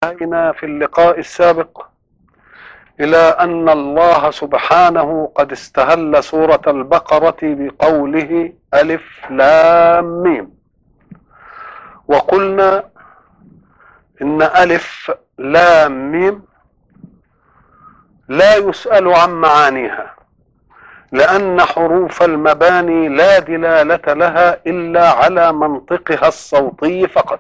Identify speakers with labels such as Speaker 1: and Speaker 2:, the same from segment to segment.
Speaker 1: انتهينا في اللقاء السابق إلى أن الله سبحانه قد استهل سورة البقرة بقوله ألف لام ميم وقلنا إن ألف لام ميم لا يسأل عن معانيها لأن حروف المباني لا دلالة لها إلا على منطقها الصوتي فقط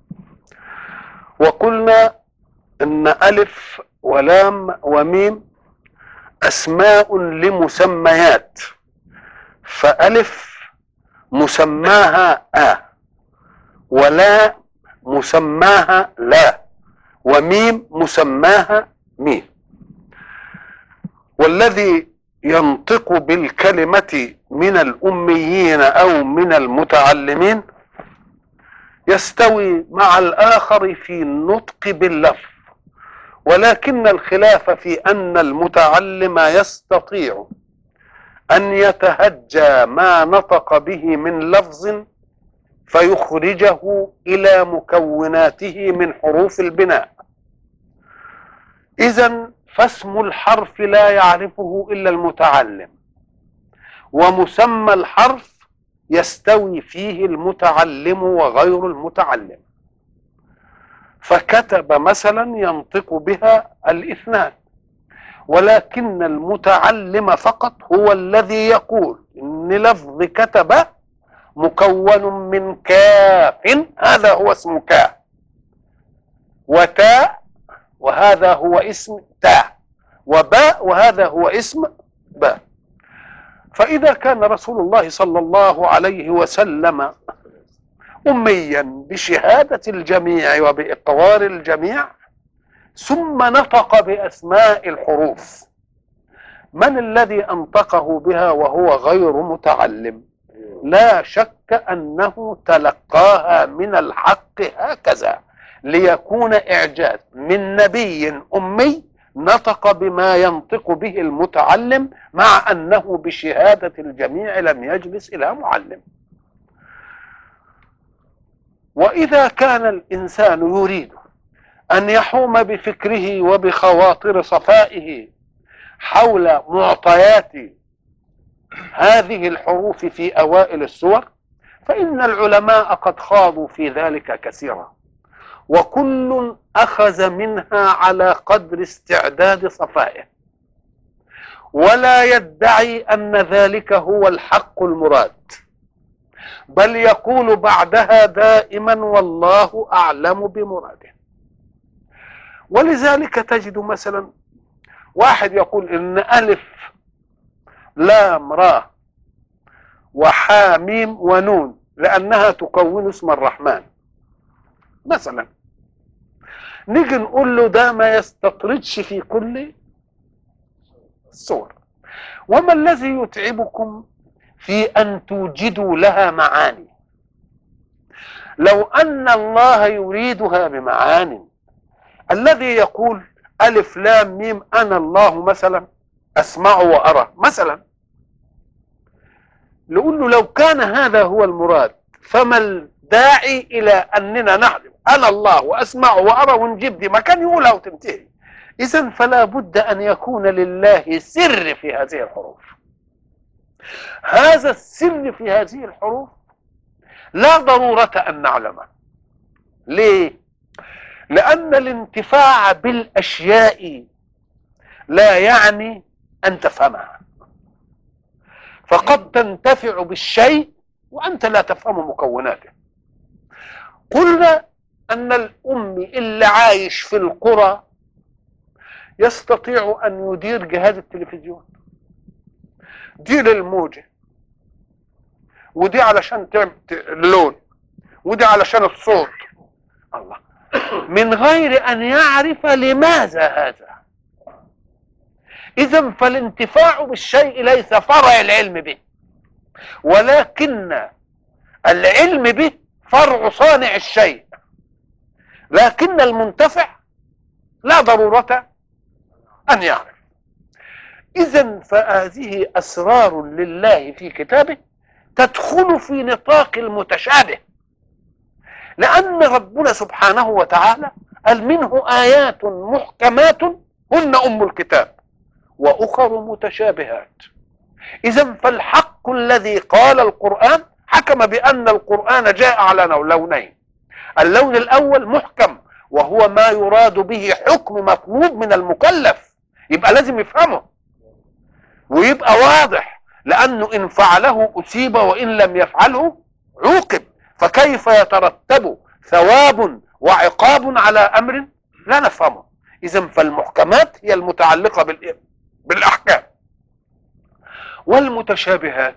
Speaker 1: وقلنا ان الف ولام وميم اسماء لمسميات فالف مسماها ا ولا مسماها لا وميم مسماها ميم والذي ينطق بالكلمة من الأميين أو من المتعلمين يستوي مع الآخر في النطق باللفظ ولكن الخلاف في أن المتعلم يستطيع أن يتهجى ما نطق به من لفظ فيخرجه إلى مكوناته من حروف البناء إذا فاسم الحرف لا يعرفه إلا المتعلم ومسمى الحرف يستوي فيه المتعلم وغير المتعلم فكتب مثلا ينطق بها الاثنان ولكن المتعلم فقط هو الذي يقول ان لفظ كتب مكون من كاف هذا هو اسم كاف وتاء وهذا هو اسم تاء وباء وهذا هو اسم باء فإذا كان رسول الله صلى الله عليه وسلم أميا بشهادة الجميع وبإقرار الجميع ثم نطق بأسماء الحروف من الذي أنطقه بها وهو غير متعلم لا شك أنه تلقاها من الحق هكذا ليكون إعجاز من نبي أمي نطق بما ينطق به المتعلم مع أنه بشهادة الجميع لم يجلس إلى معلم وإذا كان الإنسان يريد أن يحوم بفكره وبخواطر صفائه حول معطيات هذه الحروف في أوائل السور فإن العلماء قد خاضوا في ذلك كثيرا وكل أخذ منها على قدر استعداد صفائه ولا يدعي أن ذلك هو الحق المراد بل يقول بعدها دائما والله أعلم بمراده ولذلك تجد مثلا واحد يقول إن ألف لام را وحاميم ونون لأنها تكون اسم الرحمن مثلا نيجي نقول له ده ما يستطردش في كل الصور وما الذي يتعبكم في ان توجدوا لها معاني لو ان الله يريدها بمعان الذي يقول الف لام ميم انا الله مثلا اسمع وارى مثلا نقول له لو كان هذا هو المراد فما الداعي الى اننا نعلم انا الله واسمع وارى ونجيب دي مكان يقولها وتنتهي اذا فلا بد ان يكون لله سر في هذه الحروف هذا السر في هذه الحروف لا ضرورة أن نعلمه ليه؟ لأن الانتفاع بالأشياء لا يعني أن تفهمها فقد تنتفع بالشيء وأنت لا تفهم مكوناته قلنا أن الأم اللي عايش في القرى يستطيع أن يدير جهاز التلفزيون دي للموجة ودي علشان تعمل اللون ودي علشان الصوت الله من غير أن يعرف لماذا هذا إذا فالانتفاع بالشيء ليس فرع العلم به ولكن العلم به فرع صانع الشيء لكن المنتفع لا ضرورة أن يعرف إذا فهذه أسرار لله في كتابه تدخل في نطاق المتشابه لأن ربنا سبحانه وتعالى قال منه آيات محكمات هن أم الكتاب وأخر متشابهات إذا فالحق الذي قال القرآن حكم بأن القرآن جاء على لونين اللون الأول محكم وهو ما يراد به حكم مطلوب من المكلف يبقى لازم يفهمه ويبقى واضح لأنه إن فعله أصيب وإن لم يفعله عوقب فكيف يترتب ثواب وعقاب على أمر لا نفهمه إذا فالمحكمات هي المتعلقة بالأحكام والمتشابهات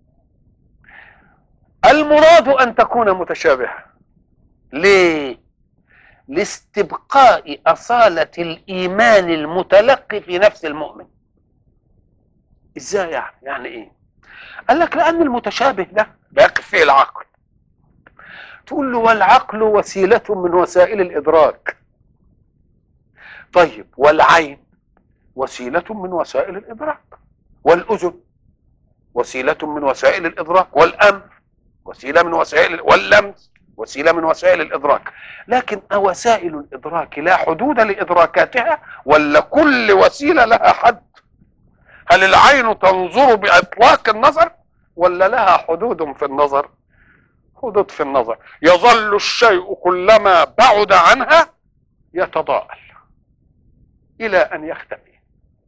Speaker 1: المراد أن تكون متشابهة ليه؟ لاستبقاء أصالة الإيمان المتلقي في نفس المؤمن ازاي يعني يعني ايه قال لك لان المتشابه ده بيقف فيه العقل تقول له والعقل وسيلة من وسائل الإدراك طيب والعين وسيلة من وسائل الإدراك والأذن وسيلة من وسائل الإدراك والأنف وسيلة من وسائل واللمس وسيلة من وسائل الإدراك لكن وسائل الإدراك لا حدود لإدراكاتها ولا كل وسيلة لها حد هل العين تنظر بإطلاق النظر ولا لها حدود في النظر حدود في النظر يظل الشيء كلما بعد عنها يتضاءل إلى أن يختفي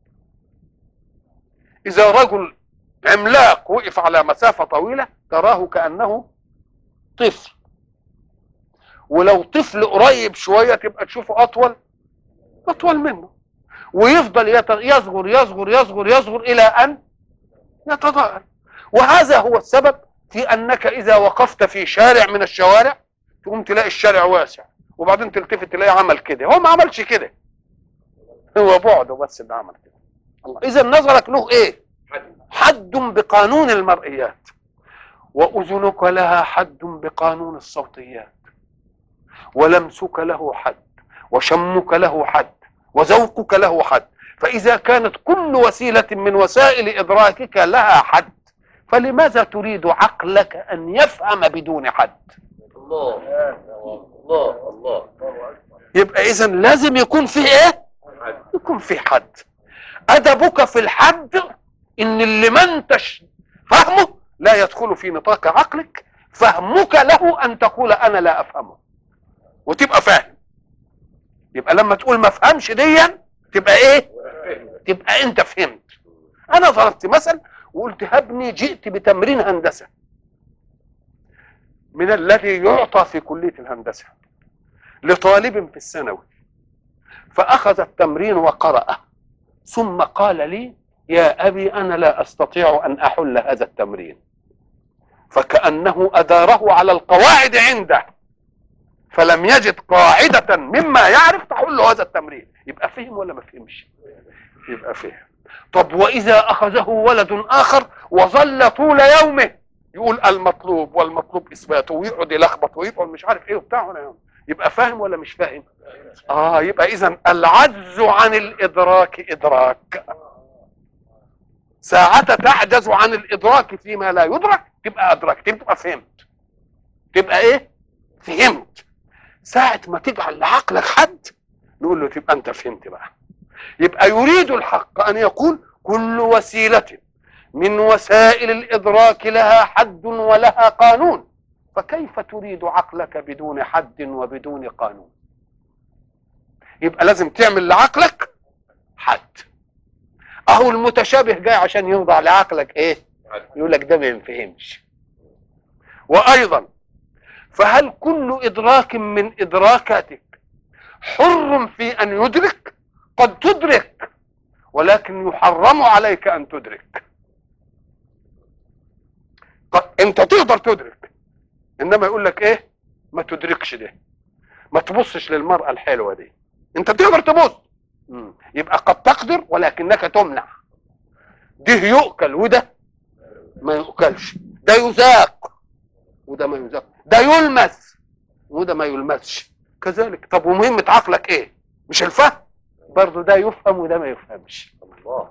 Speaker 1: إذا رجل عملاق وقف على مسافة طويلة تراه كأنه طفل ولو طفل قريب شوية تبقى تشوفه أطول أطول منه ويفضل يصغر يصغر يصغر يصغر إلى أن يتضاءل وهذا هو السبب في أنك إذا وقفت في شارع من الشوارع تقوم تلاقي الشارع واسع وبعدين تلتفت تلاقي عمل كده هو ما عملش كده هو بعده بس اللي عمل كده الله إذا نظرك له إيه حد بقانون المرئيات وأذنك لها حد بقانون الصوتيات ولمسك له حد وشمك له حد وذوقك له حد فإذا كانت كل وسيلة من وسائل إدراكك لها حد فلماذا تريد عقلك أن يفهم بدون حد
Speaker 2: الله الله الله
Speaker 1: يبقى إذا لازم يكون فيه إيه يكون فيه حد أدبك في الحد إن اللي ما انتش فهمه لا يدخل في نطاق عقلك فهمك له أن تقول أنا لا أفهمه وتبقى فاهم يبقى لما تقول ما افهمش ديا تبقى ايه تبقى انت فهمت انا ضربت مثل وقلت هبني جئت بتمرين هندسه من الذي يعطى في كليه الهندسه لطالب في الثانوي فاخذ التمرين وقرأه ثم قال لي يا ابي انا لا استطيع ان احل هذا التمرين فكانه اداره على القواعد عنده فلم يجد قاعدة مما يعرف تحل هذا التمرين يبقى فهم ولا ما فهمش يبقى فهم طب وإذا أخذه ولد آخر وظل طول يومه يقول المطلوب والمطلوب إثباته ويقعد يلخبط ويقعد مش عارف إيه وبتاع يبقى فاهم ولا مش فاهم آه يبقى إذا العجز عن الإدراك إدراك ساعة تعجز عن الإدراك فيما لا يدرك تبقى أدركت تبقى فهمت تبقى إيه فهمت ساعة ما تجعل لعقلك حد نقول له تبقى انت فهمت بقى يبقى يريد الحق ان يقول كل وسيلة من وسائل الادراك لها حد ولها قانون فكيف تريد عقلك بدون حد وبدون قانون يبقى لازم تعمل لعقلك حد اهو المتشابه جاي عشان يوضع لعقلك ايه يقول لك ده ما ينفهمش وايضا فهل كل إدراك من إدراكاتك حر في أن يدرك قد تدرك ولكن يحرم عليك أن تدرك أنت تقدر تدرك إنما يقول لك إيه ما تدركش ده ما تبصش للمرأة الحلوة دي أنت تقدر تبص يبقى قد تقدر ولكنك تمنع ده يؤكل وده ما يؤكلش ده يذاق وده ما يذاق ده يلمس وده ما يلمسش كذلك طب ومهمة عقلك ايه مش الفهم برضه ده يفهم وده ما يفهمش
Speaker 2: الله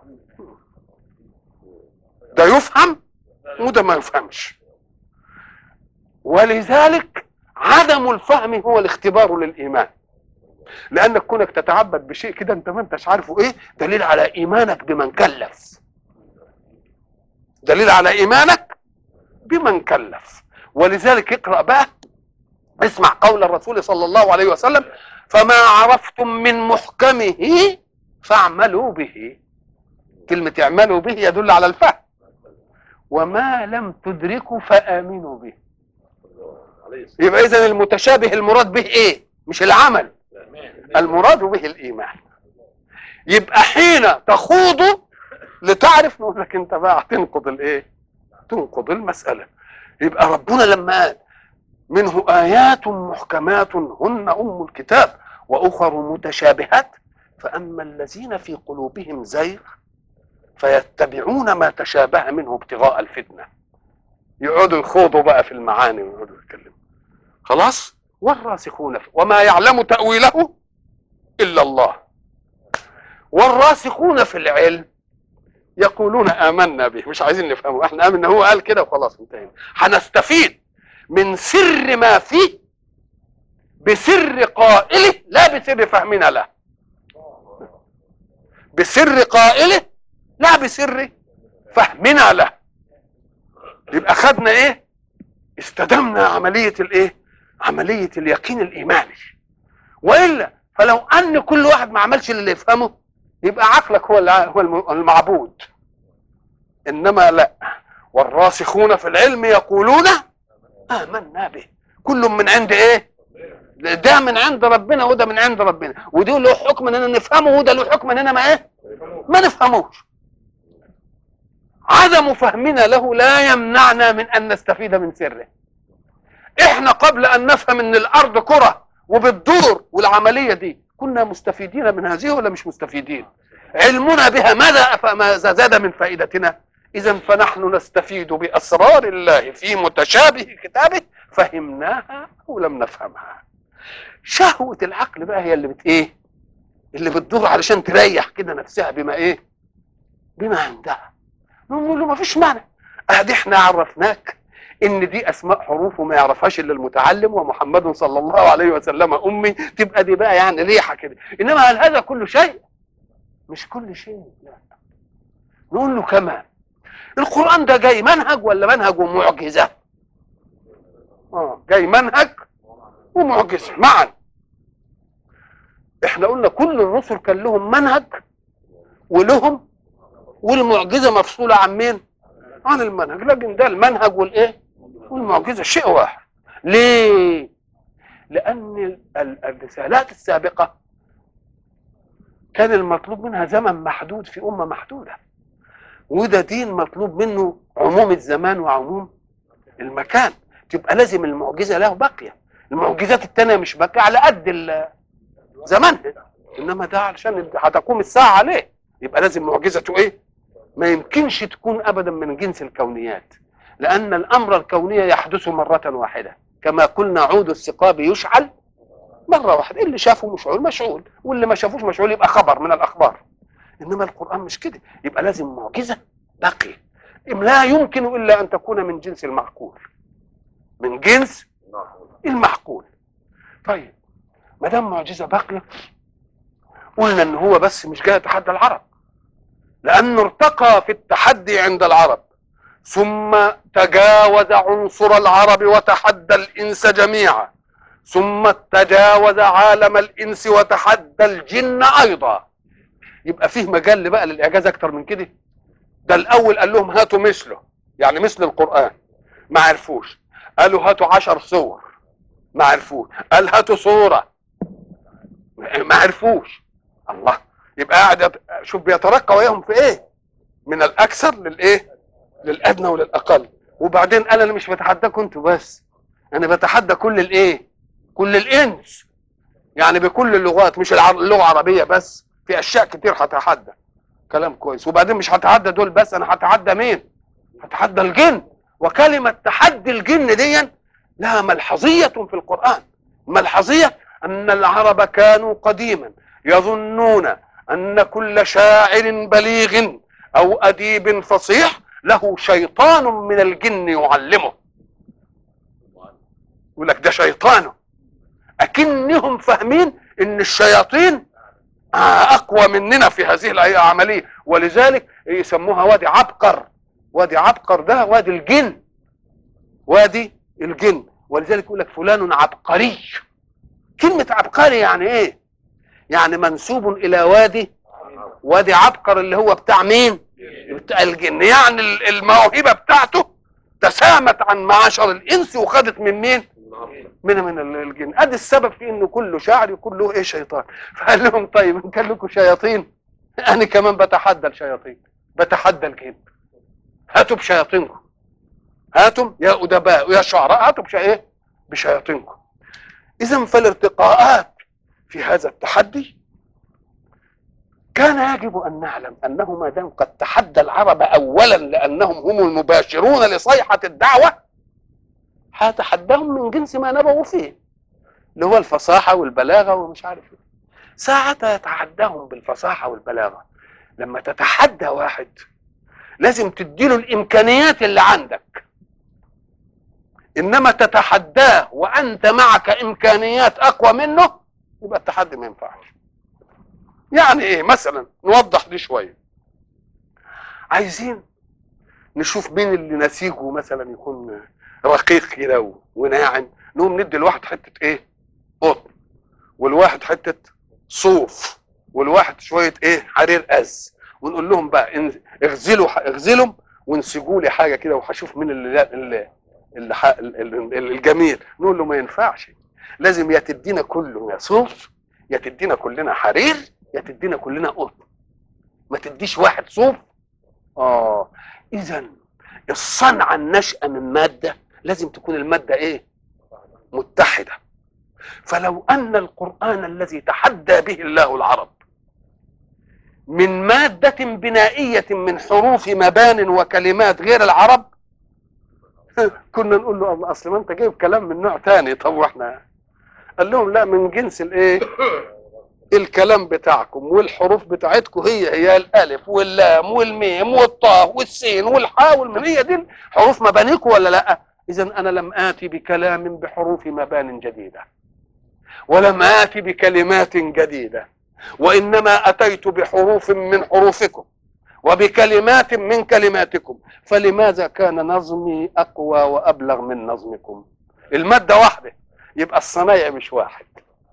Speaker 1: ده يفهم وده ما يفهمش ولذلك عدم الفهم هو الاختبار للإيمان لانك كونك تتعبد بشيء كده انت ما انتش عارفه ايه دليل على ايمانك بمن كلف دليل على ايمانك بمن كلف ولذلك اقرا بقى اسمع قول الرسول صلى الله عليه وسلم فما عرفتم من محكمه فاعملوا به كلمة اعملوا به يدل على الفهم وما لم تدركوا فآمنوا به
Speaker 2: عليه الصلاة
Speaker 1: يبقى إذا المتشابه المراد به إيه؟ مش العمل
Speaker 2: والسلام
Speaker 1: المراد به الإيمان يبقى حين تخوض لتعرف نقول لك أنت بقى هتنقض الإيه؟ تنقض المسألة يبقى ربنا لما قال منه آيات محكمات هن أم الكتاب وأخر متشابهات فأما الذين في قلوبهم زيغ فيتبعون ما تشابه منه ابتغاء الفتنة يقعدوا يخوضوا بقى في المعاني ويقعدوا يتكلموا خلاص والراسخون في وما يعلم تأويله إلا الله والراسخون في العلم يقولون آمنا به مش عايزين نفهمه احنا آمنا هو قال كده وخلاص انتهينا هنستفيد من سر ما فيه بسر قائله لا بسر فهمنا له بسر قائله لا بسر فهمنا له يبقى خدنا ايه استدمنا عملية الايه عملية اليقين الايماني والا فلو ان كل واحد ما عملش اللي يفهمه يبقى عقلك هو الع- هو الم- المعبود انما لا والراسخون في العلم يقولون آمنا به كل من عند ايه ده من عند ربنا وده من عند ربنا ودي له حكم اننا نفهمه وده له حكم اننا ما ايه ما نفهموش عدم فهمنا له لا يمنعنا من ان نستفيد من سره احنا قبل ان نفهم ان الارض كره وبتدور والعمليه دي كنا مستفيدين من هذه ولا مش مستفيدين علمنا بها ماذا أف- ماذا زاد من فائدتنا اذا فنحن نستفيد باسرار الله في متشابه كتابه فهمناها او لم نفهمها شهوه العقل بقى هي اللي بت ايه اللي بتدور علشان تريح كده نفسها بما ايه بما عندها نقول له ما فيش معنى ادي احنا عرفناك ان دي اسماء حروف وما يعرفهاش الا المتعلم ومحمد صلى الله عليه وسلم امي تبقى دي بقى يعني ريحه كده انما هل هذا كل شيء مش كل شيء لا نقول له كمان القران ده جاي منهج ولا منهج ومعجزه اه جاي منهج ومعجزه معا احنا قلنا كل الرسل كان لهم منهج ولهم والمعجزه مفصوله عن مين عن المنهج لكن ده المنهج والايه والمعجزه شيء واحد ليه لان ال- ال- الرسالات السابقه كان المطلوب منها زمن محدود في امه محدوده وده دين مطلوب منه عموم الزمان وعموم المكان تبقى لازم المعجزه له باقيه المعجزات التانية مش باقيه على قد ال- زمانها انما ده علشان هتقوم الساعه عليه يبقى لازم معجزته ايه ما يمكنش تكون ابدا من جنس الكونيات لان الامر الكوني يحدث مره واحده كما قلنا عود السقاب يشعل مره واحده اللي شافه مشعول مشعول واللي ما شافوش مشعول يبقى خبر من الاخبار انما القران مش كده يبقى لازم معجزه باقيه لا يمكن الا ان تكون من جنس المعقول من جنس المعقول طيب ما دام معجزه باقيه قلنا ان هو بس مش جاي يتحدى العرب لانه ارتقى في التحدي عند العرب ثم تجاوز عنصر العرب وتحدى الانس جميعا ثم تجاوز عالم الانس وتحدى الجن ايضا يبقى فيه مجال بقى للاعجاز اكتر من كده ده الاول قال لهم هاتوا مثله يعني مثل القران ما عرفوش قالوا هاتوا عشر صور ما عرفوش قال هاتوا صوره ما عرفوش الله يبقى قاعد يت- شوف بيترقى وياهم في ايه من الاكثر للايه للادنى وللاقل وبعدين انا اللي مش بتحداكم انتوا بس انا بتحدى كل الايه كل الانس يعني بكل اللغات مش الع- اللغه العربيه بس في اشياء كتير هتحدى كلام كويس وبعدين مش هتحدى دول بس انا هتحدى مين هتحدى الجن وكلمه تحدي الجن دي لها ملحظيه في القران ملحظيه ان العرب كانوا قديما يظنون ان كل شاعر بليغ او اديب فصيح له شيطان من الجن يعلمه يقول لك ده شيطانه اكنهم فاهمين ان الشياطين آه، اقوى مننا في هذه العمليه ولذلك يسموها وادي عبقر وادي عبقر ده وادي الجن وادي الجن ولذلك يقول لك فلان عبقري كلمة عبقري يعني ايه؟ يعني منسوب الى وادي وادي عبقر اللي هو بتاع مين؟ بتاع الجن يعني ال- الموهبة بتاعته تسامت عن معاشر الانس وخدت من مين؟ من من ال- الجن ادي السبب في انه كله شاعر يكون له ايه شيطان فقال لهم طيب ان كان لكم شياطين انا كمان بتحدى الشياطين بتحدى الجن هاتوا بشياطينكم هاتم يا ادباء ويا شعراء هاتوا بش ايه بشياطينكم اذا فالارتقاءات في هذا التحدي كان يجب ان نعلم انه ما دام قد تحدى العرب اولا لانهم هم المباشرون لصيحه الدعوه هتحداهم من جنس ما نبغوا فيه اللي هو الفصاحه والبلاغه ومش عارف ايه ساعتها يتحداهم بالفصاحه والبلاغه لما تتحدى واحد لازم تديله الامكانيات اللي عندك انما تتحداه وانت معك امكانيات اقوى منه يبقى التحدي ما ينفعش يعني ايه مثلا نوضح دي شويه عايزين نشوف مين اللي نسيجه مثلا يكون رقيق كده و- وناعم نقوم ندي الواحد حته ايه قطن والواحد حته صوف والواحد شويه ايه حرير از ونقول لهم بقى إن- اغزلوا اغزلهم وانسجوا لي حاجه كده وهشوف مين اللي, اللي اللي ح- ال- ال- ال- الجميل نقول له ما ينفعش لازم يا تدينا كله يا صوف يا تدينا كلنا حرير يا تدينا كلنا قطن ما تديش واحد صوف اه اذا الصنعه الناشئه من ماده لازم تكون الماده ايه متحده فلو ان القران الذي تحدى به الله العرب من ماده بنائيه من حروف مبان وكلمات غير العرب كنا نقول له الله اصل ما انت جايب كلام من نوع تاني طب واحنا قال لهم لا من جنس الايه الكلام بتاعكم والحروف بتاعتكم هي هي الالف واللام والميم والطاء والسين والحاء والميم هي دي حروف مبانيكم ولا لا اذا انا لم اتي بكلام بحروف مبان جديده ولم اتي بكلمات جديده وانما اتيت بحروف من حروفكم وبكلمات من كلماتكم فلماذا كان نظمي اقوى وابلغ من نظمكم الماده واحده يبقى الصنايع مش واحد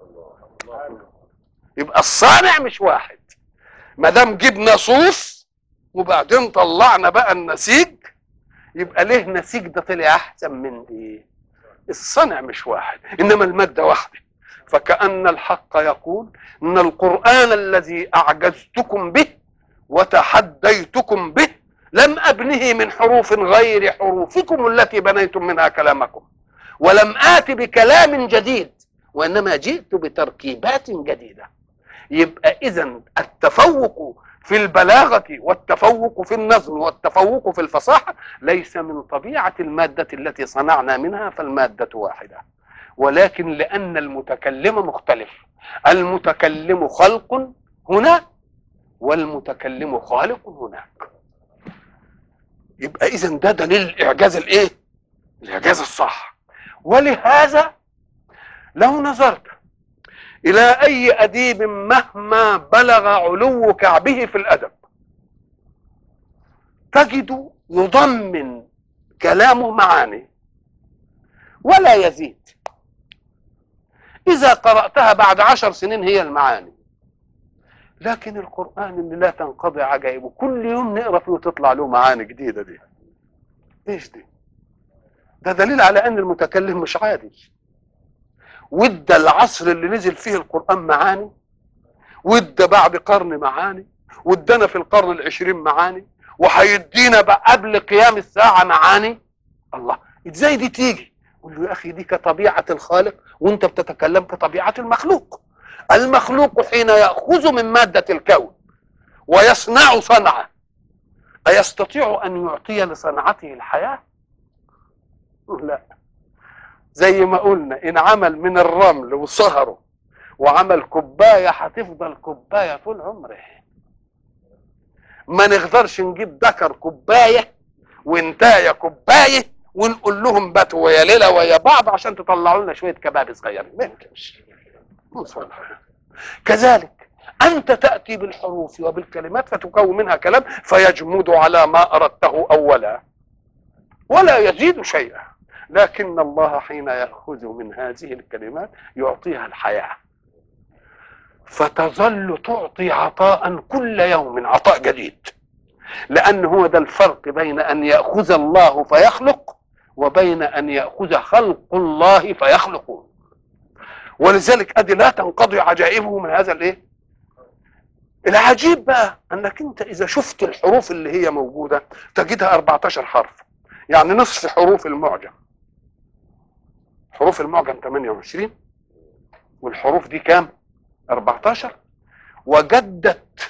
Speaker 1: يبقى الصانع مش واحد ما دام جبنا صوف وبعدين طلعنا بقى النسيج يبقى ليه نسيج ده طلع احسن من ايه الصنع مش واحد انما الماده واحده فكأن الحق يقول ان القرآن الذي اعجزتكم به وتحديتكم به لم ابنه من حروف غير حروفكم التي بنيتم منها كلامكم ولم آت بكلام جديد وانما جئت بتركيبات جديده يبقى اذا التفوق في البلاغه والتفوق في النظم والتفوق في الفصاحه ليس من طبيعه الماده التي صنعنا منها فالماده واحده ولكن لان المتكلم مختلف المتكلم خلق هنا والمتكلم خالق هناك يبقى اذا ده دليل الاعجاز الايه الاعجاز الصح ولهذا لو نظرت الى اي اديب مهما بلغ علو كعبه في الادب تجد يضمن كلامه معاني ولا يزيد اذا قراتها بعد عشر سنين هي المعاني لكن القران اللي لا تنقضي عجائبه كل يوم نقرا فيه وتطلع له معاني جديده دي ايش دي ده دليل على ان المتكلم مش عادي وادى العصر اللي نزل فيه القرآن معاني وادى بعد قرن معاني وادانا في القرن العشرين معاني وهيدينا بقى قبل قيام الساعة معاني الله ازاي دي تيجي قول له يا اخي دي كطبيعة الخالق وانت بتتكلم كطبيعة المخلوق المخلوق حين يأخذ من مادة الكون ويصنع صنعة أيستطيع أن يعطي لصنعته الحياة؟ لا زي ما قلنا ان عمل من الرمل وصهره وعمل كوبايه هتفضل كوبايه طول عمره ما نقدرش نجيب ذكر كوبايه وانتايه كوبايه ونقول لهم باتوا ويا ليله ويا بعض عشان تطلعوا لنا شويه كباب صغيرين ما يمكنش كذلك أنت تأتي بالحروف وبالكلمات فتكون منها كلام فيجمد على ما أردته أولا ولا يزيد شيئا لكن الله حين يأخذ من هذه الكلمات يعطيها الحياة فتظل تعطي عطاء كل يوم عطاء جديد لأن هو ده الفرق بين أن يأخذ الله فيخلق وبين أن يأخذ خلق الله فيخلقون ولذلك ادي لا تنقضي عجائبه من هذا الايه العجيب بقى انك انت اذا شفت الحروف اللي هي موجوده تجدها 14 حرف يعني نصف حروف المعجم حروف المعجم 28 والحروف دي كام 14 وجدت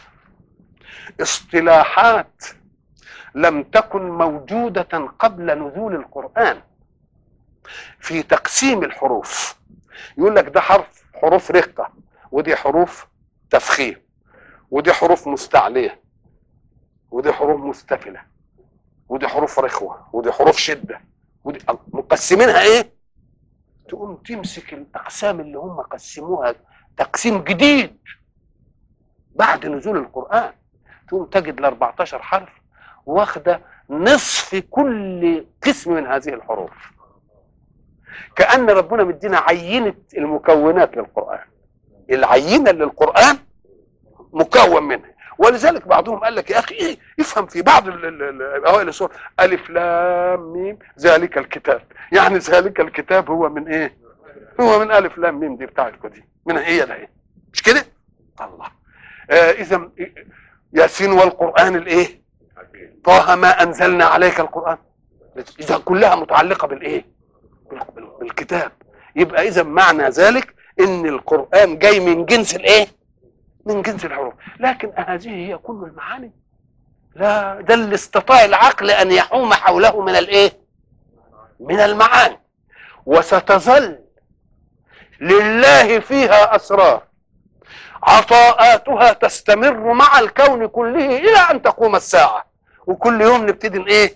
Speaker 1: اصطلاحات لم تكن موجوده قبل نزول القران في تقسيم الحروف يقول لك ده حرف حروف رقة ودي حروف تفخيم ودي حروف مستعلية ودي حروف مستفلة ودي حروف رخوة ودي حروف شدة ودي مقسمينها ايه تقوم تمسك الأقسام اللي هم قسموها تقسيم جديد بعد نزول القرآن تقوم تجد ال 14 حرف واخدة نصف كل قسم من هذه الحروف كأن ربنا مدينا عينة المكونات للقرآن العينة للقرآن مكون منها ولذلك بعضهم قال لك يا أخي إيه افهم في بعض ال- ال- ال- أوائل السور ألف لام ميم ذلك الكتاب يعني ذلك الكتاب هو من إيه هو من ألف لام ميم دي بتاعتكم دي من هي ده إيه مش كده الله آه إذا ياسين والقرآن الإيه طه ما أنزلنا عليك القرآن إذا كلها متعلقة بالإيه بال- بالكتاب يبقى اذا معنى ذلك ان القران جاي من جنس الايه من جنس الحروف لكن هذه هي كل المعاني لا ده اللي استطاع العقل ان يحوم حوله من الايه من المعاني وستظل لله فيها اسرار عطاءاتها تستمر مع الكون كله الى ان تقوم الساعه وكل يوم نبتدي ايه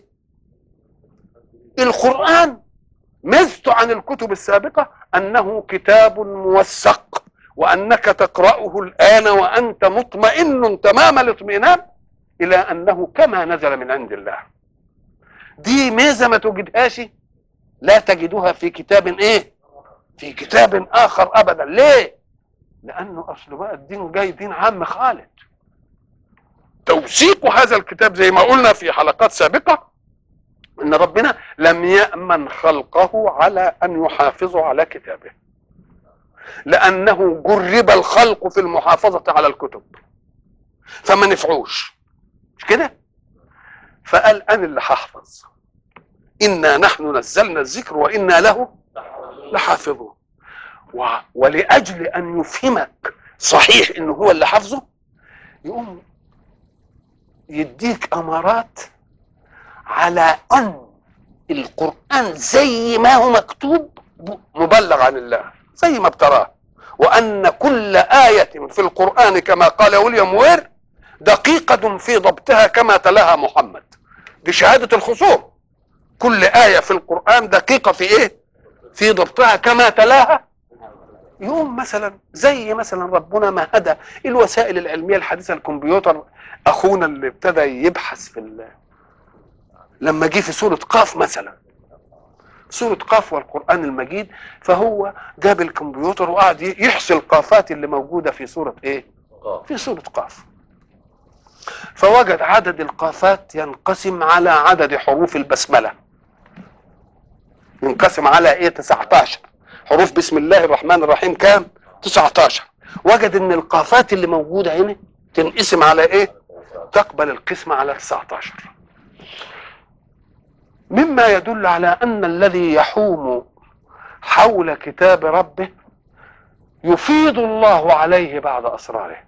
Speaker 1: القران ميزته عن الكتب السابقة أنه كتاب موثق وأنك تقرأه الآن وأنت مطمئن تمام الاطمئنان إلى أنه كما نزل من عند الله دي ميزة ما توجدهاش لا تجدها في كتاب إيه في كتاب آخر أبدا ليه لأنه أصل بقى الدين جاي دين عام خالد توثيق هذا الكتاب زي ما قلنا في حلقات سابقة ان ربنا لم يامن خلقه على ان يحافظوا على كتابه لانه جرب الخلق في المحافظه على الكتب فما نفعوش مش كده فقال انا اللي هحفظ انا نحن نزلنا الذكر وانا له لحافظون و... ولاجل ان يفهمك صحيح انه هو اللي حافظه يقوم يديك امارات على ان القران زي ما هو مكتوب مبلغ عن الله زي ما ابتراه وان كل ايه في القران كما قال ويليام وير دقيقه في ضبطها كما تلاها محمد دي شهاده الخصوم كل ايه في القران دقيقه في ايه في ضبطها كما تلاها يوم مثلا زي مثلا ربنا ما هدى الوسائل العلميه الحديثه الكمبيوتر اخونا اللي ابتدى يبحث في ال- لما جه في سورة قاف مثلا سورة قاف والقرآن المجيد فهو جاب الكمبيوتر وقعد يحصي القافات اللي موجودة في سورة ايه؟ في سورة قاف فوجد عدد القافات ينقسم على عدد حروف البسملة ينقسم على ايه 19 حروف بسم الله الرحمن الرحيم كام 19 وجد ان القافات اللي موجودة هنا تنقسم على ايه تقبل القسمة على 19 مما يدل على ان الذي يحوم حول كتاب ربه يفيض الله عليه بعض اسراره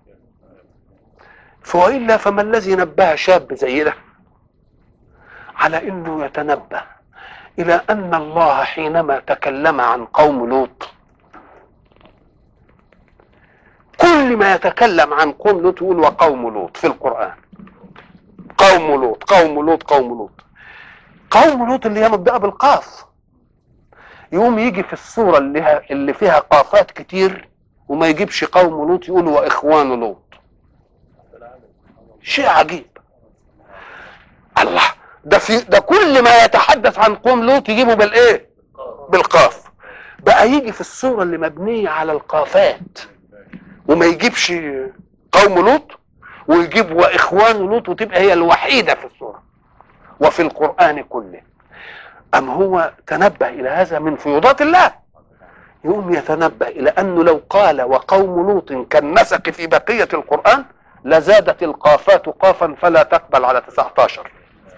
Speaker 1: فوالا فما الذي نبه شاب زي ده على انه يتنبه الى ان الله حينما تكلم عن قوم لوط كل ما يتكلم عن قوم لوط يقول وقوم لوط في القران قوم لوط قوم لوط قوم لوط قوم لوط اللي هي مبدأة بالقاف يقوم يجي في الصورة اللي, ها اللي فيها قافات كتير وما يجيبش قوم لوط يقول واخوان لوط شيء عجيب الله ده في ده كل ما يتحدث عن قوم لوط يجيبه بالايه بالقاف بقى يجي في الصوره اللي مبنيه على القافات وما يجيبش قوم لوط ويجيب واخوان لوط وتبقى هي الوحيده في الصوره وفي القران كله ام هو تنبه الى هذا من فيوضات الله يقوم يتنبه الى انه لو قال وقوم لوط كالنسق في بقيه القران لزادت القافات قافا فلا تقبل على 19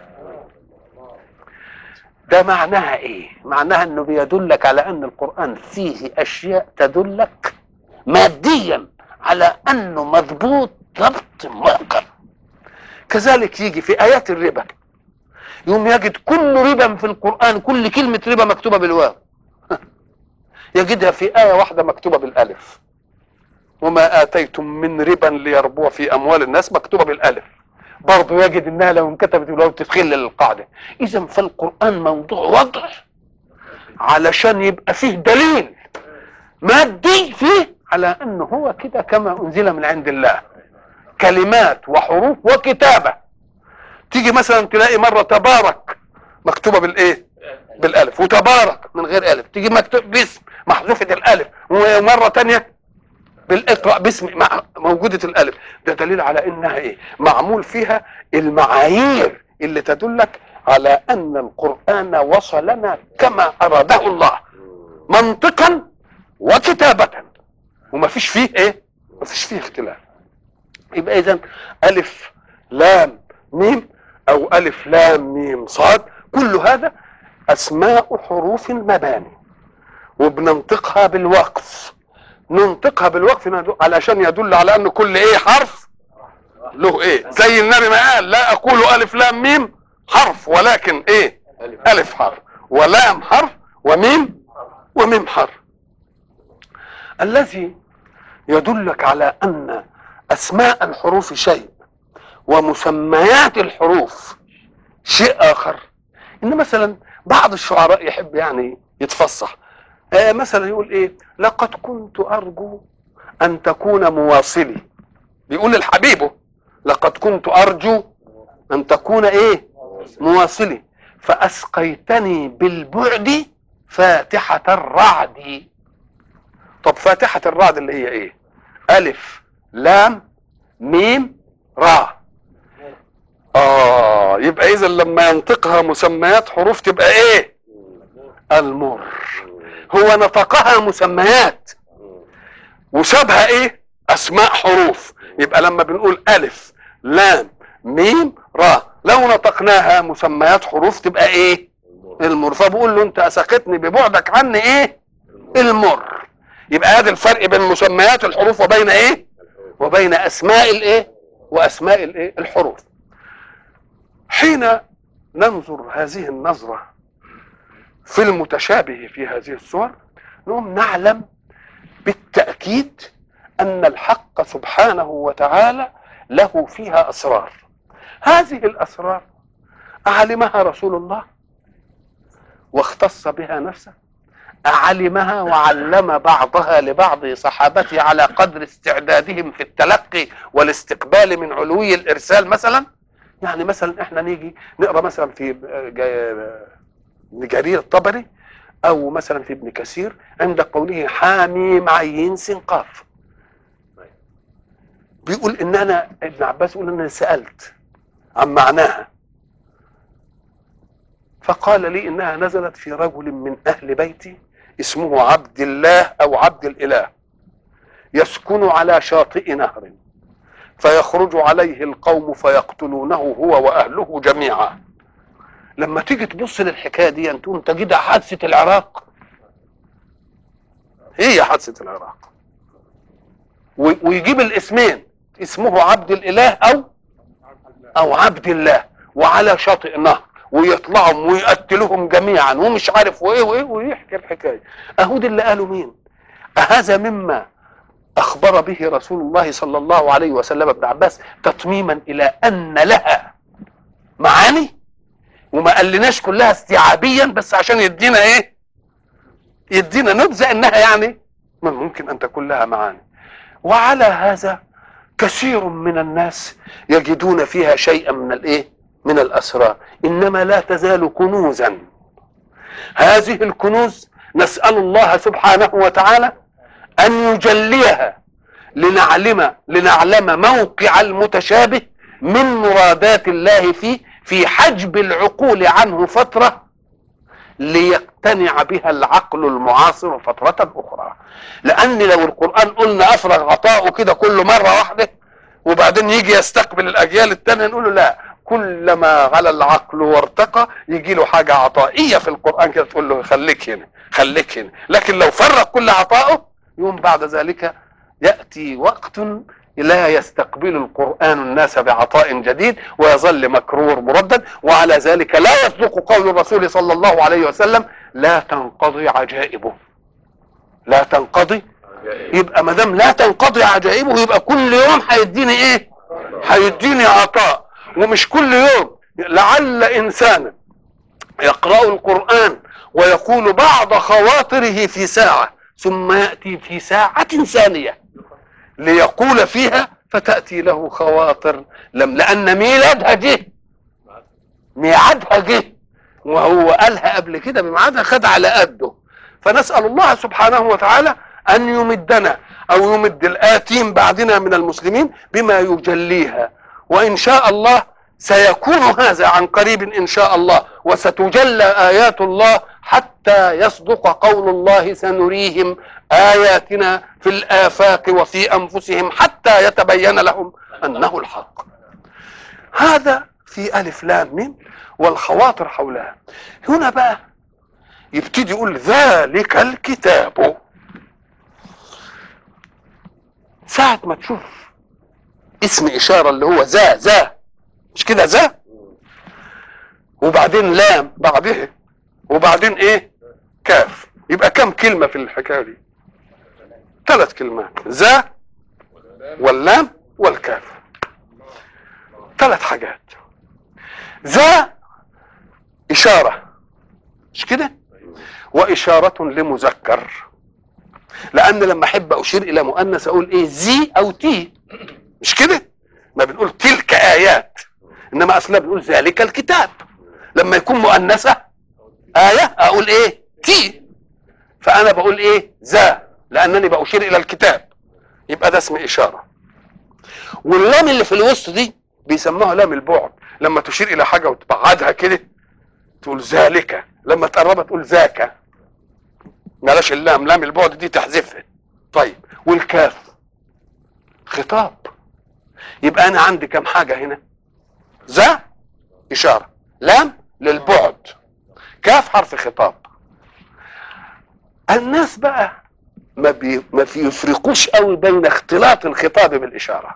Speaker 1: ده معناها ايه معناها انه بيدلك على ان القران فيه اشياء تدلك ماديا على انه مضبوط ضبط محكم كذلك يجي في ايات الربا يوم يجد كل ربا في القران كل كلمه ربا مكتوبه بالواو يجدها في ايه واحده مكتوبه بالالف وما اتيتم من ربا ليربو في اموال الناس مكتوبه بالالف برضه يجد انها لو انكتبت بالواو تدخل للقاعده اذا فالقران موضوع وضع علشان يبقى فيه دليل مادي فيه على انه هو كده كما انزل من عند الله كلمات وحروف وكتابه تيجي مثلا تلاقي مره تبارك مكتوبه بالايه بالالف وتبارك من غير الف تيجي مكتوب باسم محذوفه الالف ومره تانية بالاقرا باسم مع- موجوده الالف ده دليل على انها ايه معمول فيها المعايير اللي تدلك على ان القران وصلنا كما اراده الله منطقا وكتابه وما فيش فيه ايه ما فيش فيه اختلاف يبقى اذا الف لام ميم او الف لام ميم صاد كل هذا اسماء حروف المباني وبننطقها بالوقف ننطقها بالوقف ندو- علشان يدل على ان كل ايه حرف له ايه زي النبي ما قال لا اقول الف لام ميم حرف ولكن ايه الف حرف ولام حرف وميم وميم حرف الذي يدلك على ان اسماء الحروف شيء ومسميات الحروف شيء اخر ان مثلا بعض الشعراء يحب يعني يتفصح آه مثلا يقول ايه لقد كنت ارجو ان تكون مواصلي بيقول لحبيبه لقد كنت ارجو ان تكون ايه مواصلي فاسقيتني بالبعد فاتحة الرعد طب فاتحة الرعد اللي هي ايه الف لام ميم را اه يبقى اذا لما ينطقها مسميات حروف تبقى ايه المر هو نطقها مسميات وسابها ايه اسماء حروف يبقى لما بنقول الف لام ميم را لو نطقناها مسميات حروف تبقى ايه المر فبقول له انت اسقطني ببعدك عني ايه المر يبقى هذا الفرق بين مسميات الحروف وبين ايه وبين اسماء الايه واسماء الايه الحروف حين ننظر هذه النظره في المتشابه في هذه الصور نقوم نعلم بالتأكيد أن الحق سبحانه وتعالى له فيها أسرار هذه الأسرار أعلمها رسول الله واختص بها نفسه أعلمها وعلم بعضها لبعض صحابته على قدر استعدادهم في التلقي والاستقبال من علوي الإرسال مثلا يعني مثلا احنا نيجي نقرا مثلا في ابن جرير الطبري او مثلا في ابن كثير عند قوله حاميم عين قاف بيقول ان انا ابن عباس يقول ان انا سالت عن معناها فقال لي انها نزلت في رجل من اهل بيتي اسمه عبد الله او عبد الاله يسكن على شاطئ نهر فيخرج عليه القوم فيقتلونه هو واهله جميعا لما تيجي تبص للحكايه دي تقوم تجدها حادثه العراق هي حادثه العراق و- ويجيب الاسمين اسمه عبد الاله او او عبد الله وعلى شاطئ نهر ويطلعهم ويقتلوهم جميعا ومش عارف وايه وايه ويحكي الحكايه اهو دي اللي قالوا مين اهذا مما اخبر به رسول الله صلى الله عليه وسلم ابن عباس تتميما الى ان لها معاني وما قالناش كلها استيعابيا بس عشان يدينا ايه يدينا نبذه انها يعني من ممكن ان تكون لها معاني وعلى هذا كثير من الناس يجدون فيها شيئا من الايه من الاسرار انما لا تزال كنوزا هذه الكنوز نسال الله سبحانه وتعالى ان يجليها لنعلم لنعلم موقع المتشابه من مرادات الله فيه في حجب العقول عنه فتره ليقتنع بها العقل المعاصر فترة أخرى لأن لو القرآن قلنا أفرغ عطاؤه كده كل مرة واحدة وبعدين يجي يستقبل الأجيال التانية نقول له لا كلما غلى العقل وارتقى يجي له حاجة عطائية في القرآن كده تقول له خليك هنا خليك هنا لكن لو فرغ كل عطائه يوم بعد ذلك يأتي وقت لا يستقبل القرآن الناس بعطاء جديد ويظل مكرور مردد وعلى ذلك لا يصدق قول الرسول صلى الله عليه وسلم لا تنقضي عجائبه لا تنقضي يبقى ما دام لا تنقضي عجائبه يبقى كل يوم هيديني ايه؟ هيديني عطاء ومش كل يوم لعل انسانا يقرأ القرآن ويقول بعض خواطره في ساعة ثم يأتي في ساعة ثانية ليقول فيها فتأتي له خواطر لم لأن ميلادها جه ميعادها جه وهو قالها قبل كده بميعادها خد على قده فنسأل الله سبحانه وتعالى أن يمدنا أو يمد الآتين بعدنا من المسلمين بما يجليها وإن شاء الله سيكون هذا عن قريب إن شاء الله وستجلى آيات الله حتى يصدق قول الله سنريهم آياتنا في الآفاق وفي أنفسهم حتى يتبين لهم أنه الحق هذا في ألف لام ميم والخواطر حولها هنا بقى يبتدي يقول ذلك الكتاب ساعة ما تشوف اسم إشارة اللي هو ذا ذا مش كده ذا وبعدين لام بعدها وبعدين ايه كاف يبقى كم كلمة في الحكاية دي ثلاث كلمات ذا واللام والكاف ثلاث حاجات ذا إشارة مش كده وإشارة لمذكر لأن لما أحب أشير إلى مؤنث أقول إيه زي أو تي مش كده ما بنقول تلك آيات إنما أصلا بنقول ذلك الكتاب لما يكون مؤنثة آية أقول إيه تي فأنا بقول إيه ذا لأنني بأشير إلى الكتاب يبقى ده اسم إشارة واللام اللي في الوسط دي بيسموها لام البعد لما تشير إلى حاجة وتبعدها كده تقول ذلك لما تقربها تقول ذاك بلاش اللام لام البعد دي تحذفها طيب والكاف خطاب يبقى انا عندي كم حاجه هنا ذا اشاره لام للبعد كاف حرف خطاب الناس بقى ما بي ما في يفرقوش قوي بين اختلاط الخطاب بالاشاره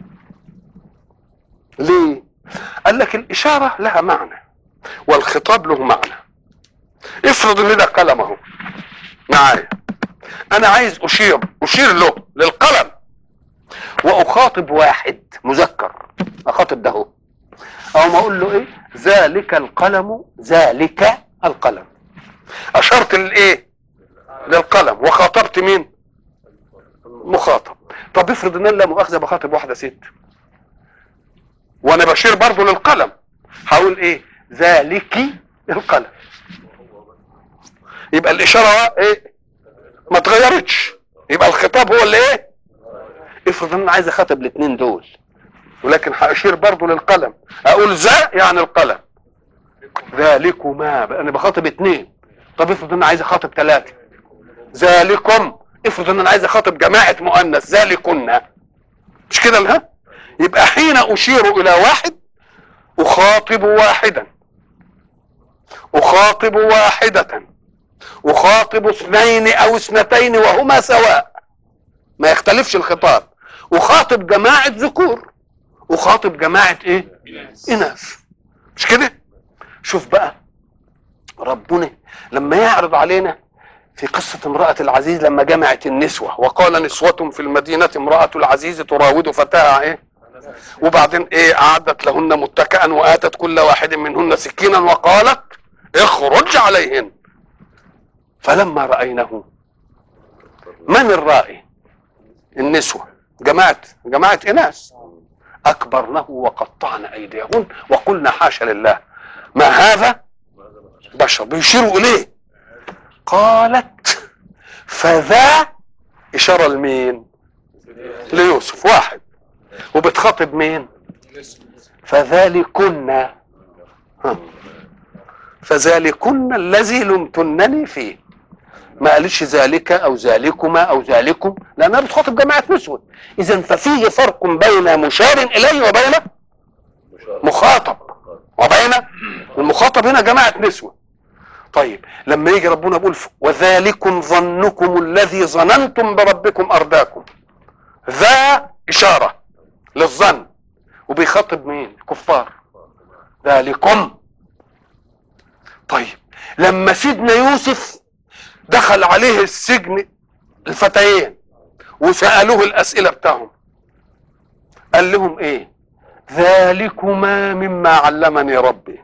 Speaker 1: ليه قال لك الاشاره لها معنى والخطاب له معنى افرض ان ده قلم اهو معايا انا عايز اشير اشير له للقلم واخاطب واحد مذكر اخاطب ده هو او ما اقول له ايه ذلك القلم ذلك القلم اشرت للايه للقلم وخاطبت مين مخاطب طب افرض ان انا لا مؤاخذه بخاطب واحده ست وانا بشير برضه للقلم هقول ايه ذلك القلم يبقى الاشاره ايه ما اتغيرتش يبقى الخطاب هو اللي ايه افرض ان انا عايز اخاطب الاثنين دول ولكن هاشير برضه للقلم اقول ذا يعني القلم ذلكما انا بخاطب اثنين طب افرض ان انا عايز اخاطب ثلاثه ذلكم افرض ان انا عايز اخاطب جماعه مؤنث ذلكن مش كده ها يبقى حين اشير الى واحد اخاطب واحدا اخاطب واحده اخاطب اثنين او اثنتين وهما سواء ما يختلفش الخطاب اخاطب جماعه ذكور اخاطب جماعه ايه اناث مش كده شوف بقى ربنا لما يعرض علينا في قصة امرأة العزيز لما جمعت النسوة وقال نسوة في المدينة امرأة العزيز تراود فتاها ايه وبعدين ايه اعدت لهن متكئا واتت كل واحد منهن سكينا وقالت اخرج عليهن فلما رأينه من الرائي النسوة جماعة جماعة إناث أكبرنه وقطعن أيديهن وقلنا حاشا لله ما هذا بشر بيشيروا إليه قالت فذا إشارة لمين ليوسف واحد وبتخاطب مين فذلكن ها. فذلكن الذي لمتنني فيه ما قالش ذلك او ذلكما او ذلكم لانها بتخاطب جماعه نسوه اذا ففيه فرق بين مشار اليه وبين مخاطب وبين المخاطب هنا جماعه نسوه طيب لما يجي ربنا يقول وذلكم ظنكم الذي ظننتم بربكم ارداكم ذا اشاره للظن وبيخاطب مين كفار ذلكم طيب لما سيدنا يوسف دخل عليه السجن الفتيين وسألوه الأسئلة بتاعهم قال لهم ايه ذلكما مما علمني ربي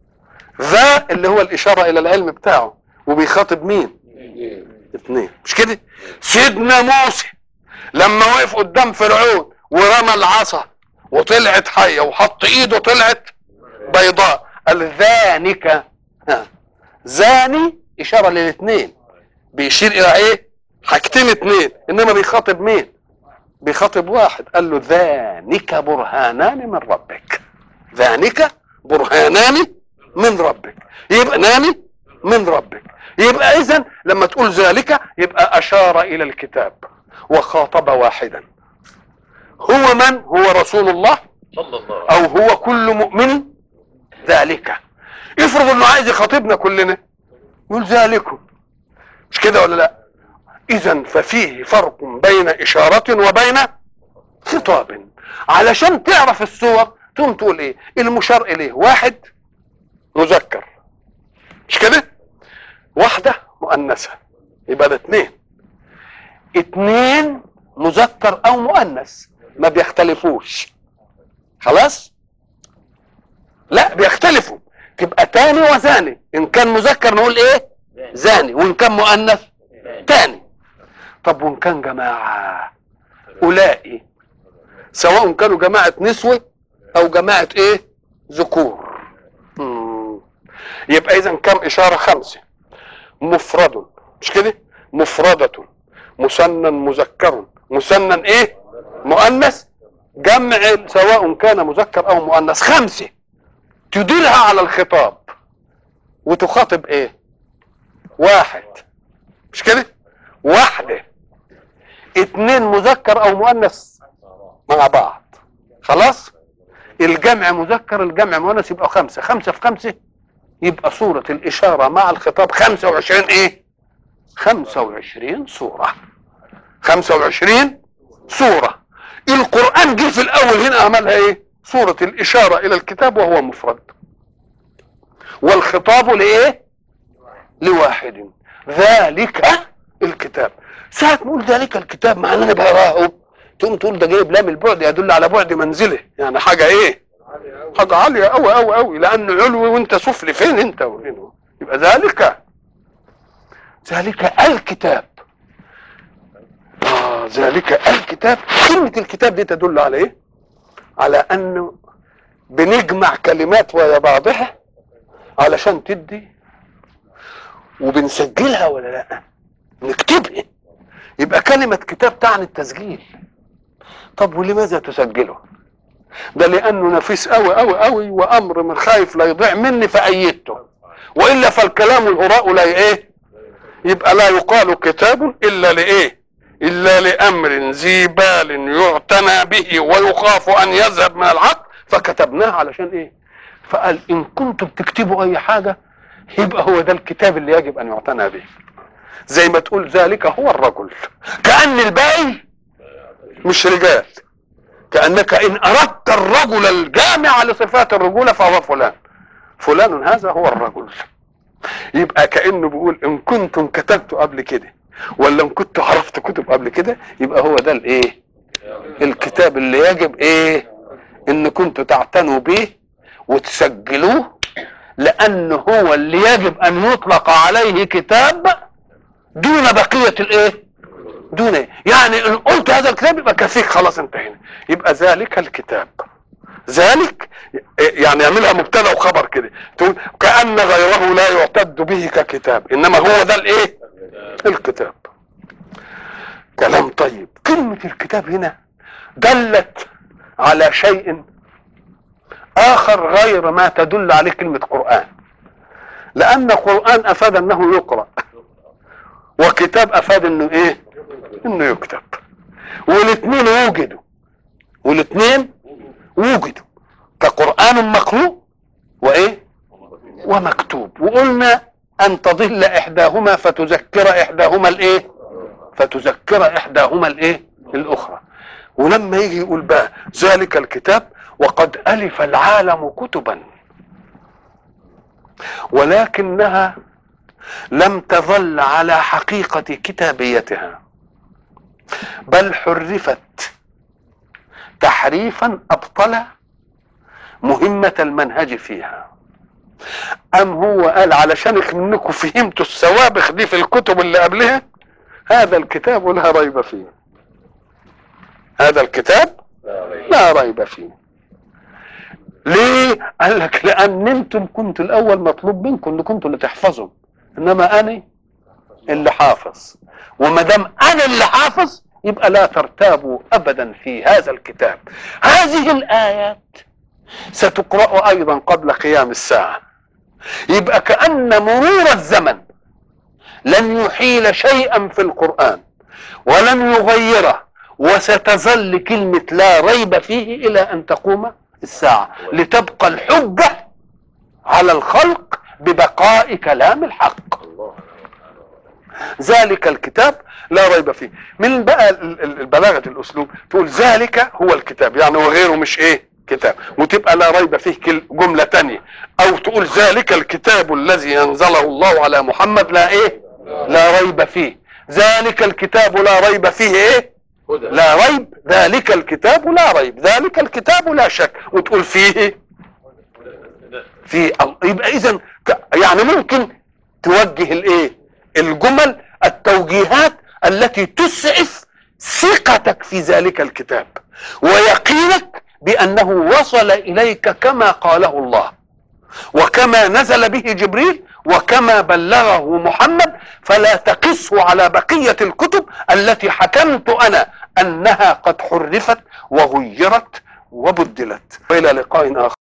Speaker 1: ذا اللي هو الإشارة إلى العلم بتاعه وبيخاطب مين اثنين مش كده سيدنا موسى لما وقف قدام فرعون ورمى العصا وطلعت حية وحط ايده طلعت بيضاء قال ذانك ها. زاني اشارة للاثنين بيشير الى ايه حاجتين اتنين انما بيخاطب مين بيخاطب واحد قال له ذانك برهانان من ربك ذانك برهانان من ربك يبقى ناني من ربك يبقى اذا لما تقول ذلك يبقى اشار الى الكتاب وخاطب واحدا هو من هو رسول الله
Speaker 2: صلى الله
Speaker 1: او هو كل مؤمن ذلك افرض انه عايز يخاطبنا كلنا يقول ذلكم مش كده ولا لا اذا ففيه فرق بين اشارة وبين خطاب علشان تعرف الصور تقوم تقول ايه المشار اليه واحد مذكر مش كده واحدة مؤنثة يبقى ده اتنين اتنين مذكر او مؤنث ما بيختلفوش خلاص لا بيختلفوا تبقى تاني وثاني ان كان مذكر نقول ايه زاني وان كان مؤنث تاني طب وان كان جماعة اولئي سواء كانوا جماعة نسوة او جماعة ايه ذكور مم. يبقى اذا كم اشارة خمسة مفرد مش كده مفردة مثنى مذكر مثنى ايه مؤنث جمع سواء كان مذكر او مؤنث خمسه تديرها على الخطاب وتخاطب ايه واحد مش كده واحده اتنين مذكر او مؤنث مع بعض خلاص الجمع مذكر الجمع مؤنث يبقى خمسه خمسه في خمسه يبقى صورة الإشارة مع الخطاب 25 إيه؟ 25 صورة 25 صورة القرآن جه في الأول هنا عملها إيه؟ صورة الإشارة إلى الكتاب وهو مفرد والخطاب لإيه؟ لواحد ذلك الكتاب ساعة ما نقول ذلك الكتاب مع أننا بقراه تقوم تقول ده جايب لام البعد يدل على بعد منزله يعني حاجة إيه؟ حاجة عالية أوي أوي أوي لأن علوي وأنت سفلي فين أنت وفين يبقى ذلك ذلك الكتاب آه ذلك الكتاب كلمة الكتاب دي تدل على إيه؟ على أنه بنجمع كلمات ويا بعضها علشان تدي وبنسجلها ولا لا نكتبها يبقى كلمة كتاب تعني التسجيل طب ولماذا تسجله ده لانه نفيس قوي قوي قوي وامر من خايف لا يضيع مني فايدته والا فالكلام الهراء لا ايه يبقى لا يقال كتاب الا لايه الا لامر ذي بال يعتنى به ويخاف ان يذهب من العقل فكتبناه علشان ايه فقال ان كنتم بتكتبوا اي حاجه يبقى هو ده الكتاب اللي يجب ان يعتنى به زي ما تقول ذلك هو الرجل كأن الباقي مش رجال كأنك إن أردت الرجل الجامع لصفات الرجولة فهو فلان فلان هذا هو الرجل يبقى كأنه بيقول إن كنتم كتبتوا قبل كده ولا إن كنت عرفت كتب قبل كده يبقى هو ده الإيه الكتاب اللي يجب إيه إن كنتوا تعتنوا به وتسجلوه لأنه هو اللي يجب أن يطلق عليه كتاب دون بقية الإيه دون إيه؟ يعني ان قلت هذا الكتاب يبقى كفيك خلاص انتهينا يبقى ذلك الكتاب ذلك يعني يعملها مبتدا وخبر كده تقول كان غيره لا يعتد به ككتاب انما هو ده الايه الكتاب كلام طيب كلمه الكتاب هنا دلت على شيء اخر غير ما تدل عليه كلمه قران لان قران افاد انه يقرا وكتاب افاد انه ايه انه يكتب والاثنين وجدوا والاثنين وجدوا كقران مقروء وايه ومكتوب وقلنا ان تضل احداهما فتذكر احداهما الايه فتذكر احداهما الايه الاخرى ولما يجي يقول بقى ذلك الكتاب وقد الف العالم كتبا ولكنها لم تظل على حقيقه كتابيتها بل حرفت تحريفا ابطل مهمه المنهج فيها ام هو قال علشان منكم فهمتوا السوابخ دي في الكتب اللي قبلها هذا الكتاب لا ريب فيه هذا الكتاب لا ريب فيه ليه قال لك لان انتم كنتوا الاول مطلوب منكم ان كنتوا اللي تحفظوا انما انا اللي حافظ وما دام انا اللي حافظ يبقى لا ترتابوا ابدا في هذا الكتاب هذه الايات ستقرا ايضا قبل قيام الساعه يبقى كان مرور الزمن لن يحيل شيئا في القران ولن يغيره وستظل كلمه لا ريب فيه الى ان تقوم الساعه لتبقى الحجه على الخلق ببقاء كلام الحق
Speaker 2: الله
Speaker 1: ذلك الكتاب لا ريب فيه من بقى ال- ال- البلاغه الاسلوب تقول ذلك هو الكتاب يعني وغيره مش ايه كتاب وتبقى لا ريب فيه كل- جمله تانية او تقول ذلك الكتاب الذي انزله الله على محمد لا ايه لا ريب فيه ذلك الكتاب لا ريب فيه ايه
Speaker 2: هدى
Speaker 1: لا ريب ذلك الكتاب لا ريب ذلك الكتاب لا شك وتقول فيه في ال- يبقى اذا يعني ممكن توجه الايه الجمل التوجيهات التي تسعف ثقتك في ذلك الكتاب ويقينك بانه وصل اليك كما قاله الله وكما نزل به جبريل وكما بلغه محمد فلا تقسه على بقيه الكتب التي حكمت انا انها قد حرفت وغيرت وبدلت والى لقاء اخر